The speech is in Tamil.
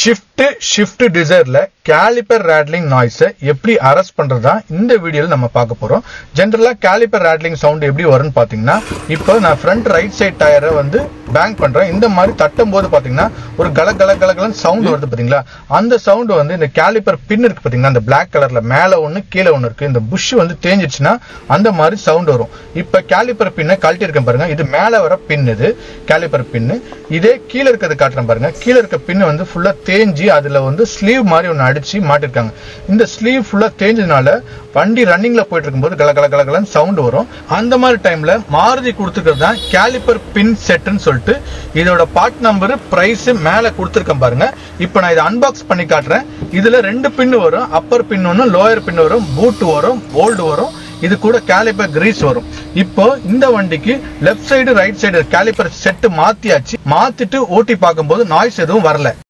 ஷிஃப்ட் ஷிஃப்ட் டிசைர்ல கேலிப்பர் ரேட்லிங் நாய்ஸை எப்படி அரெஸ்ட் பண்றதா இந்த வீடியோல நம்ம பார்க்க போறோம் ஜென்ரலா கேலிப்பர் ரேட்லிங் சவுண்ட் எப்படி வரும்னு பாத்தீங்கன்னா இப்போ நான் ஃப்ரண்ட் ரைட் சைடு டயரை வந்து பேங்க் பண்றேன் இந்த மாதிரி தட்டும் போது பாத்தீங்கன்னா ஒரு கல கல கல கலன்னு சவுண்ட் வருது பாத்தீங்களா அந்த சவுண்ட் வந்து இந்த கேலிப்பர் பின் இருக்கு பாத்தீங்கன்னா அந்த பிளாக் கலர்ல மேல ஒண்ணு கீழே ஒண்ணு இருக்கு இந்த புஷ் வந்து தேஞ்சிச்சுன்னா அந்த மாதிரி சவுண்ட் வரும் இப்ப கேலிப்பர் பின்னை கழட்டி இருக்கேன் பாருங்க இது மேல வர பின் இது கேலிப்பர் பின்னு இதே கீழே இருக்கிறது காட்டுறேன் பாருங்க கீழே இருக்க பின் வந்து ஃபுல்லா தேஞ்சி அதுல வந்து ஸ்லீவ் மாதிரி ஒன்று அடிச்சு மாட்டிருக்காங்க இந்த ஸ்லீவ் ஃபுல்லா தேஞ்சதுனால வண்டி ரன்னிங்ல போயிட்டு இருக்கும்போது கல கல கல கலன்னு சவுண்ட் வரும் அந்த மாதிரி டைம்ல மாருதி கொடுத்துருக்கிறது தான் கேலிப்பர் பின் செட்னு சொல்லிட்டு இதோட பார்ட் நம்பர் பிரைஸ் மேல கொடுத்துருக்கேன் பாருங்க இப்போ நான் இதை அன்பாக்ஸ் பண்ணி காட்டுறேன் இதுல ரெண்டு பின் வரும் அப்பர் பின் ஒன்று லோயர் பின் வரும் பூட் வரும் போல்டு வரும் இது கூட கேலிப்பர் கிரீஸ் வரும் இப்போ இந்த வண்டிக்கு left side right side caliper set மாத்தியாச்சு மாத்திட்டு ஓட்டி பார்க்கும்போது நாய்ஸ் எதுவும் வரல